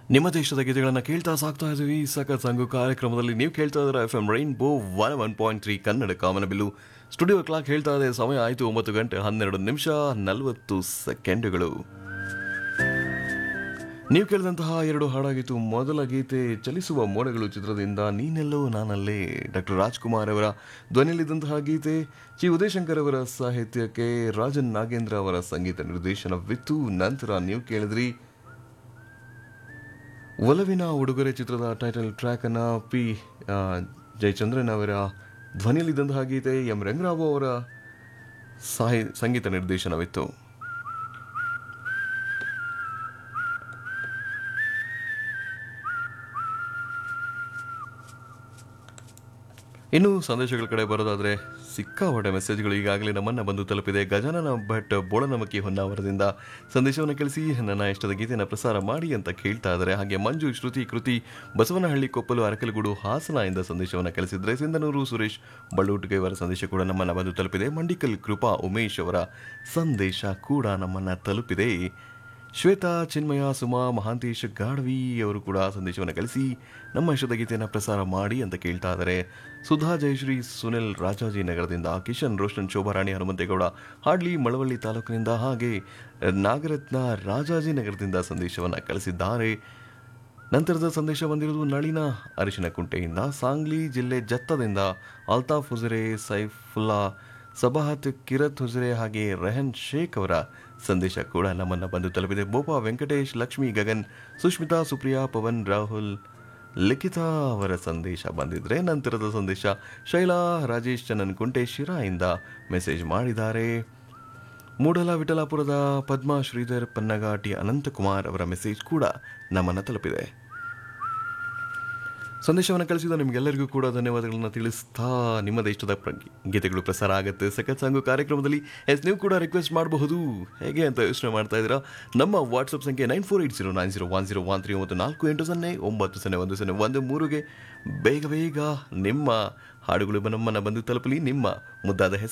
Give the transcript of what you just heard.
ನಿಮ್ಮ ದೇಶದ ಗೀತೆಗಳನ್ನು ಕೇಳ್ತಾ ಸಾಕ್ತಾ ಇದ್ದೀವಿ ಸಖತ್ ಸಂಘು ಕಾರ್ಯಕ್ರಮದಲ್ಲಿ ನೀವು ಕೇಳ್ತಾ ಇದ್ರೆ F M rainbow one one point three Kannada ಕಾಮನಬಿಲ್ಲು ಸ್ಟುಡಿಯೋ ಕ್ಲಾಕ್ ಹೇಳ್ತಾ ಇದೆ ಸಮಯ ಆಯಿತು ಒಂಬತ್ತು ಗಂಟೆ ಹನ್ನೆರಡು ನಿಮಿಷ ನಲವತ್ತು ಸೆಕೆಂಡುಗಳು ನೀವು ಕೇಳಿದಂತಹ ಎರಡು ಹಾಡಾಗಿತ್ತು ಮೊದಲ ಗೀತೆ ಚಲಿಸುವ ಮೋಡಗಳು ಚಿತ್ರದಿಂದ ನೀನೆಲ್ಲೋ ನಾನಲ್ಲೇ ಡಾಕ್ಟರ್ ರಾಜ್ಕುಮಾರ್ ಅವರ ಧ್ವನಿಯಲ್ಲಿದ್ದಂತಹ ಗೀತೆ ಚಿ ಉದಯಶಂಕರ್ ಅವರ ಸಾಹಿತ್ಯಕ್ಕೆ ರಾಜನ್ ನಾಗೇಂದ್ರ ಅವರ ಸಂಗೀತ ನಿರ್ದೇಶನವಿತ್ತು ನಂತರ ನೀವು ಕೇಳಿದ್ರಿ ಒಲವಿನ ಉಡುಗೊರೆ ಚಿತ್ರದ ಟೈಟಲ್ ಟ್ರ್ಯಾಕ್ ಅನ್ನ ಪಿ ಆ, ಜಯಚಂದ್ರನ್ ಅವರ ಧ್ವನಿಯಲ್ಲಿದ್ದಂತಹ ಗೀತೆ ಎಂ ರಂಗರಾವ್ ಅವರ ಸಾಹಿ ಸಂಗೀತ ನಿರ್ದೇಶನವಿತ್ತು ಇನ್ನು ಸಂದೇಶಗಳ ಕಡೆ ಬರೋದಾದ್ರೆ ಸಿಕ್ಕಾಪಟ್ಟೆ ಮೆಸೇಜ್ಗಳು ಈಗಾಗಲೇ ನಮ್ಮನ್ನ ಬಂದು ತಲುಪಿದೆ ಗಜಾನನ ಭಟ್ ಬೋಳನಮಕ್ಕಿ ಹೊನ್ನಾವರದಿಂದ ಸಂದೇಶವನ್ನು ಕಳಿಸಿ ನನ್ನ ಇಷ್ಟದ ಗೀತೆಯನ್ನು ಪ್ರಸಾರ ಮಾಡಿ ಅಂತ ಕೇಳ್ತಾ ಇದ್ದಾರೆ ಹಾಗೆ ಮಂಜು ಶ್ರುತಿ ಕೃತಿ ಬಸವನಹಳ್ಳಿ ಕೊಪ್ಪಲು ಅರಕಲಗೂಡು ಹಾಸನ ಇಂದ ಸಂದೇಶವನ್ನು ಕಳಿಸಿದ್ರೆ ಸಿಂಧನೂರು ಸುರೇಶ್ ಬಳ್ಳೂಟಿಗೆ ಅವರ ಸಂದೇಶ ಕೂಡ ನಮ್ಮನ್ನ ಬಂದು ತಲುಪಿದೆ ಮಂಡಿಕಲ್ ಕೃಪಾ ಉಮೇಶ್ ಅವರ ಸಂದೇಶ ಕೂಡ ನಮ್ಮನ್ನ ತಲುಪಿದೆ ಶ್ವೇತಾ ಚಿನ್ಮಯ ಸುಮಾ ಮಹಾಂತೇಶ್ ಗಾಡ್ವಿ ಅವರು ಕೂಡ ಸಂದೇಶವನ್ನು ಕಳಿಸಿ ನಮ್ಮ ಇಷ್ಟದ ಗೀತೆಯನ್ನು ಪ್ರಸಾರ ಮಾಡಿ ಅಂತ ಕೇಳ್ತಾ ಇದ್ದಾರೆ ಸುಧಾ ಜಯಶ್ರೀ ಸುನಿಲ್ ರಾಜಾಜಿನಗರದಿಂದ ಕಿಶನ್ ರೋಷನ್ ಶೋಭಾರಾಣಿ ಹನುಮಂತೇಗೌಡ ಹಾಡ್ಲಿ ಮಳವಳ್ಳಿ ತಾಲೂಕಿನಿಂದ ಹಾಗೆ ನಾಗರತ್ನ ರಾಜಾಜಿನಗರದಿಂದ ಸಂದೇಶವನ್ನು ಕಳಿಸಿದ್ದಾರೆ ನಂತರದ ಸಂದೇಶ ಬಂದಿರುವುದು ನಳಿನ ಅರಿಶಿನ ಕುಂಟೆಯಿಂದ ಸಾಂಗ್ಲಿ ಜಿಲ್ಲೆ ಜತ್ತದಿಂದ ಅಲ್ತಾಫ್ ಹುಜರೆ ಸೈಫುಲ್ಲಾ ಸಬಾಹತ್ ಕಿರತ್ ಹುಜರೆ ಹಾಗೆ ರೆಹನ್ ಶೇಖ್ ಅವರ ಸಂದೇಶ ಕೂಡ ನಮ್ಮನ್ನ ಬಂದು ತಲುಪಿದೆ ಬೋಪಾ ವೆಂಕಟೇಶ್ ಲಕ್ಷ್ಮಿ ಗಗನ್ ಸುಷ್ಮಿತಾ ಸುಪ್ರಿಯಾ ಪವನ್ ರಾಹುಲ್ ಲಿಖಿತಾ ಅವರ ಸಂದೇಶ ಬಂದಿದ್ರೆ ನಂತರದ ಸಂದೇಶ ಶೈಲಾ ರಾಜೇಶ್ ಚನ್ನನ್ ಕುಂಟೆ ಶಿರಾಯಿಂದ ಮೆಸೇಜ್ ಮಾಡಿದ್ದಾರೆ ಮೂಡಲ ವಿಠಲಾಪುರದ ಪದ್ಮಾ ಶ್ರೀಧರ್ ಪನ್ನಗಾಟಿ ಅನಂತಕುಮಾರ್ ಅವರ ಮೆಸೇಜ್ ಕೂಡ ನಮ್ಮನ್ನು ತಲುಪಿದೆ ಸಂದೇಶವನ್ನು ಕಳಿಸಿದ ನಿಮಗೆಲ್ಲರಿಗೂ ಕೂಡ ಧನ್ಯವಾದಗಳನ್ನು ತಿಳಿಸ್ತಾ ನಿಮ್ಮ ದೇಶದ ಪ್ರ- ಗೀತೆಗಳು ಪ್ರಸಾರ ಆಗುತ್ತೆ ಸಖತ್ ಸಾಂಗು ಕಾರ್ಯಕ್ರಮದಲ್ಲಿ ಎಸ್ ನೀವು ಕೂಡ ರಿಕ್ವೆಸ್ಟ್ ಮಾಡಬಹುದು ಹೇಗೆ ಅಂತ ಯೋಚನೆ ಮಾಡ್ತಾ ಇದ್ದೀರಾ ನಮ್ಮ ವಾಟ್ಸಪ್ ಸಂಖ್ಯೆ nine four eight zero nine zero one zero one three ಒಂಬತ್ತು ನಾಲ್ಕು ಎಂಟು ಸೊನ್ನೆ ಒಂಬತ್ತು ಸೊನ್ನೆ ಒಂದು ಸೊನ್ನೆ ಒಂದು ಮೂರುಗೆ ಬೇಗ ಬೇಗ ನಿಮ್ಮ ಹಾಡುಗಳು ನಮ್ಮನ್ನು ಬಂದು ತಲುಪಲಿ ನಿಮ್ಮ ಮುದ್ದಾದ ಹೆಸರು